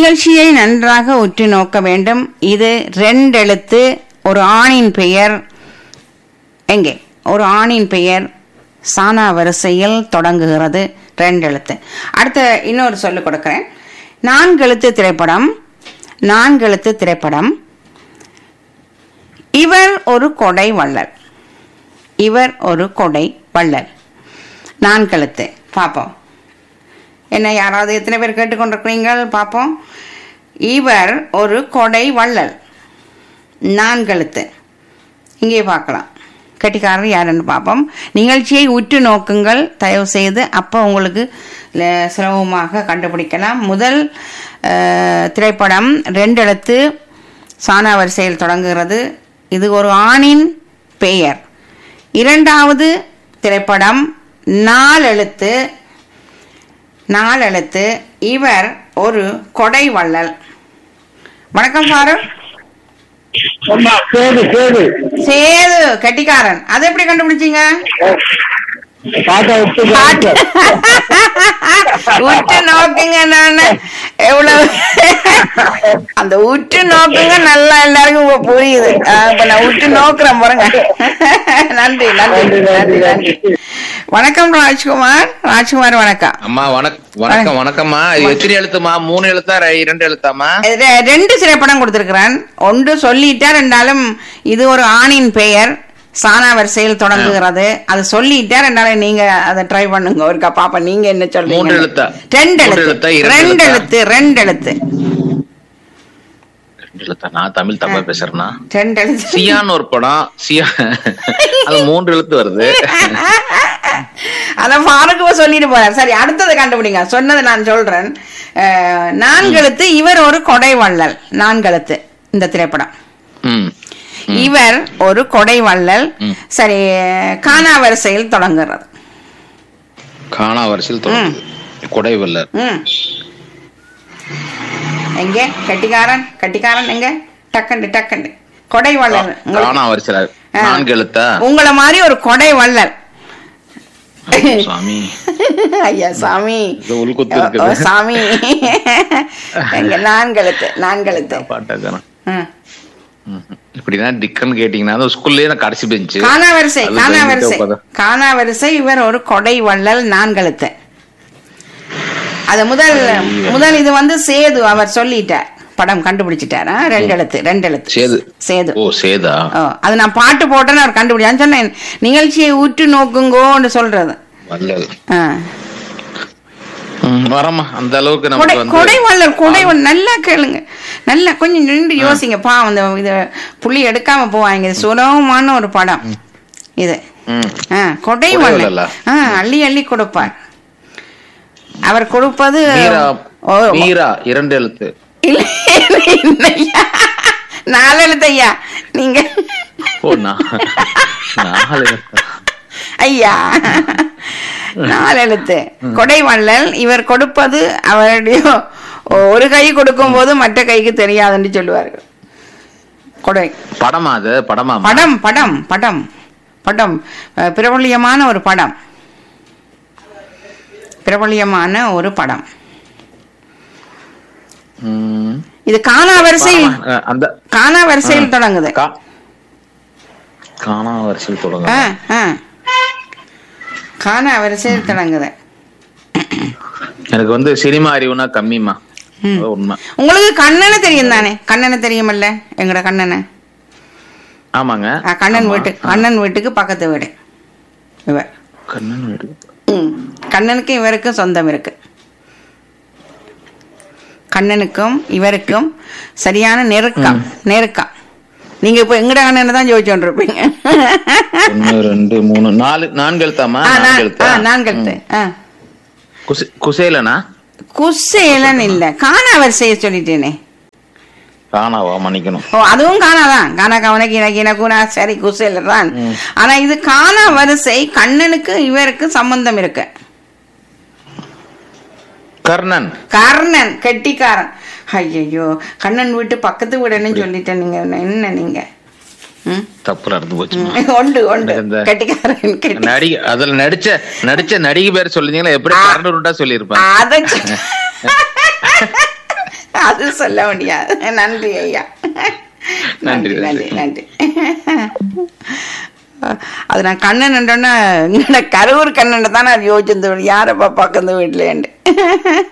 நிகழ்ச்சியை நன்றாக உற்று நோக்க வேண்டும் இது ரெண்டெழுத்து ஒரு ஆணின் பெயர் எங்கே ஒரு ஆணின் பெயர் சானா வரிசையில் தொடங்குகிறது ரெண்டெழுத்து அடுத்த இன்னொரு சொல்லு கொடுக்கிறேன் நான்கெழுத்து திரைப்படம் நான்கெழுத்து திரைப்படம் இவர் ஒரு கொடை வள்ளல் இவர் ஒரு கொடை வள்ளல் நான்கெழுத்து பார்ப்போம் என்ன யாராவது எத்தனை பேர் கேட்டுக்கொண்டிருக்கிறீங்கள் பார்ப்போம் இவர் ஒரு கொடை வள்ளல் நான்கெழுத்து இங்கே பார்க்கலாம் கட்டிக்காரர் யாருன்னு பார்ப்போம் நிகழ்ச்சியை உற்று நோக்குங்கள் தயவு செய்து அப்போ உங்களுக்கு ல- சுலபமாக கண்டுபிடிக்கலாம் முதல் அஹ், திரைப்படம் ரெண்டு எழுத்து சானா வரிசையில் தொடங்குகிறது இது ஒரு ஆணின் பெயர் இரண்டாவது திரைப்படம் நாலெழுத்து நாலெழுத்து இவர் ஒரு கொடை வள்ளல் வணக்கம் ஃபாரூக் அம்மா கேடு கேடு சேது கட்டிக்காரன் அதை எப்படி கண்டுபிடிச்சீங்க பாட்டா விட்டு பாட்டு. உற்று நோக்குங்க நான் எவ்வளவு அந்த உற்று நோக்குங்க நல்லா எல்லாருக்கும் இப்ப புரியுது ஆஹ் இப்ப நான் உற்று நோக்குறேன் பாருங்க நன்றி நன்றி நன்றி நன்றி வணக்கம் ராஜ்குமார் ராஜ்குமார் வணக்கம் அம்மா வணக் வணக்கம் வணக்கம்மா இது எத்தனை எழுத்துமா மூணு எழுத்தா ரெ- இரண்டு எழுத்தாமா ரெ- ரெண்டு திரைப்படம் கொடுத்திருக்கிறேன் ஒன்று சொல்லிட்டா ரெண்டாலும் இது ஒரு ஆணின் பெயர் சானா வரிசையில் தொடங்குகிறது அது சொல்லிட்டா ரெண்டாலும் நீங்க அதை ட்ரை பண்ணுங்க ஒருக்கா பாப்பா நீங்க என்ன சொல்றீங்க மூன்று எழுத்தா? ரெண்டு மூன்று எழுத்து எழுத்தா, இரண்டு ரெண்டு எழுத்தா? எழுத்து ரெண்டு எழுத்து ரெண்டு எழுத்தா நான் தமிழ் தப்பா பேசுறேன்னா ரெண்டு எழுத்து சியான்னு ஒரு படம் சியா அது மூன்று எழுத்து வருது அதான் ஃபாருக்குவ சொல்லிட்டு போறார் சரி அடுத்ததை கண்டுபிடிங்க சொன்னதை நான் சொல்றேன் அஹ், நான்கெழுத்து இவர் ஒரு கொடை வள்ளல் நான்கெழுத்து இந்த திரைப்படம் ம் இவர் ஒரு கொடை வள்ளல் ம். சரி கானா வரிசையில் தொடங்குறது காணா வரிசையில் தொடங்குது கொடை வல்லர் ம் எங்க கட்டிக்காரன் கட்டிக்காரன் எங்க டக்கண்டு டக்கண்டு கொடை வள்ளல் உங்களுக்கு- காணா வரிசையில் ஆ. நான்கு எழுத்தா உங்களை மாதிரி ஒரு கொடை வள்ளல் சாமி ஐயா சாமி இது உள்குத்து ஓ, ஓ, இருக்குது. சாமி எங்க நான்கெழுத்து நான்கெழுத்து பாட்டாக்காரன் ம். இப்படிதான் டிக்கன் கேட்டீங்கன்னா அந்த ஸ்கூல்லயே நான் கடைசி பெஞ்சு கானா வரிசை அது கானா பயந்துட்டு வரிசை உட்கார்ந்தா. கானா வரிசை இவர் ஒரு கொடை வள்ளல் நான்கெழுத்து அது முதல் முதல் இது வந்து சேது அவர் சொல்லிட்டார் படம் கண்டுபிடிச்சிட்டார் ஆ, ரெண்டு எழுத்து ரெண்டு எழுத்து சேது சேது ஓ சேதா ஓ, அது நான் பாட்டு போட்டேன்னு அவர் கண்டுபிடிச்சான்னு சொன்னேன் நிகழ்ச்சியை உற்று நோக்குங்கோன்னு சொல்றது வல்லல் ஆ. ம், வரமா அந்த அளவுக்கு கொடை நமக்கு வந்து கொடை வள்ளல் கொடை வள்ளல் நல்லா கேளுங்க நல்லா கொஞ்சம் நின்று யோசிங்க பா அந்த இது புள்ளி எடுக்காம போவாங்க இது சுலபமான ஒரு படம் இது ம். ஆ, கொடை கொடை வள்ளல் வள்ளலா? ஆ அள்ளி அள்ளி கொடுப்பார் அவர் கொடுப்பது மீரா ஓ, மீரா இரண்டு எழுத்து இல்ல, இல்லையா நாலு எழுத்தையா நீங்க ஓ நா- நாலு எழுத்தா? ஐயா நாலு எழுத்து கொடை வள்ளல் இவர் கொடுப்பது அவருடைய ஒரு கை கொடுக்கும் போது மற்ற கைக்கு தெரியாதுன்னு சொல்லுவார்கள் கொடை படமா அது படமா படம் படம் படம் படம் அஹ், பிரபல்யமான ஒரு படம் பிரபல்யமான ஒரு படம் ம். இது கானா வரிசையில் படமா? அஹ், அந்த கானா வரிசையில் தொடங்குது கா- காணா வரிசையில் தொடங்க ஆ, ஆ. கானா வரிசையில் தொடங்குது எனக்கு வந்து சினிமா அறிவுனா கம்மிமா அது உண்மை உங்களுக்கு கண்ணனை தெரியும் தானே கண்ணனை தெரியுமல்ல எங்கட கண்ணனை ஆமாங்க ஆ, கண்ணன் ஆமா. வீட்டு கண்ணன் வீட்டுக்கு பக்கத்து வீடு இவர் கண்ணன் வீடு ம். கண்ணனுக்கும் இவருக்கும் சொந்தம் இருக்கு கண்ணனுக்கும் இவருக்கும் சரியான நெருக்கம் நெருக்கம் நீங்க இப்ப எங்கட கண்ணனை தான் ஜோதிச்சோண்டு இருப்பீங்க ஒன்னு ரெண்டு மூணு நாலு நான்கு எழுத்தாமா ஆ, நான்கு நான்- எழுத்தா ஆ, நான்கெழுத்து ஆ. குசே- குசேலனா குசேலன் இல்ல காணா வரிசையை சொல்லிட்டேனே காணாவா மன்னிக்கணும் ஓ அதுவும் காணாதான் காணா கவன கீன கீன கூனா சரி குசேல தான் ஆனா இது காணா வரிசை கண்ணனுக்கு இவருக்கு சம்பந்தம் இருக்கு கர்ணன் கர்ணன் கெட்டிக்காரன் ஐயோ கண்ணன் வீட்டு பக்கத்து வீடுன்னு சொல்லிட்டேன் நீங்க என்ன நீங்க ம்? தப்புல இருந்து போச்சு ம், உண்டு உண்டு இந்த- கெட்டிக்காரன் கெட்டி நடிகை அதுல நடிச்ச நடிச்ச நடிகை பேர் சொல்லிருந்தீங்களா எப்படி கர்ணன் உண்டா சொல்லியிருப்பேன் அத சொ- அது சொல்ல முடியாது நன்றி ஐயா நன்றி நன்றி, நன்றி நன்றி அது நான் கண்ணன் என்றோன்னா கரூர் கண்ணன் தான் நான் யோசிச்சிருந்தேன் யாரப்பா பக்கத்து வீட்டுலேண்டு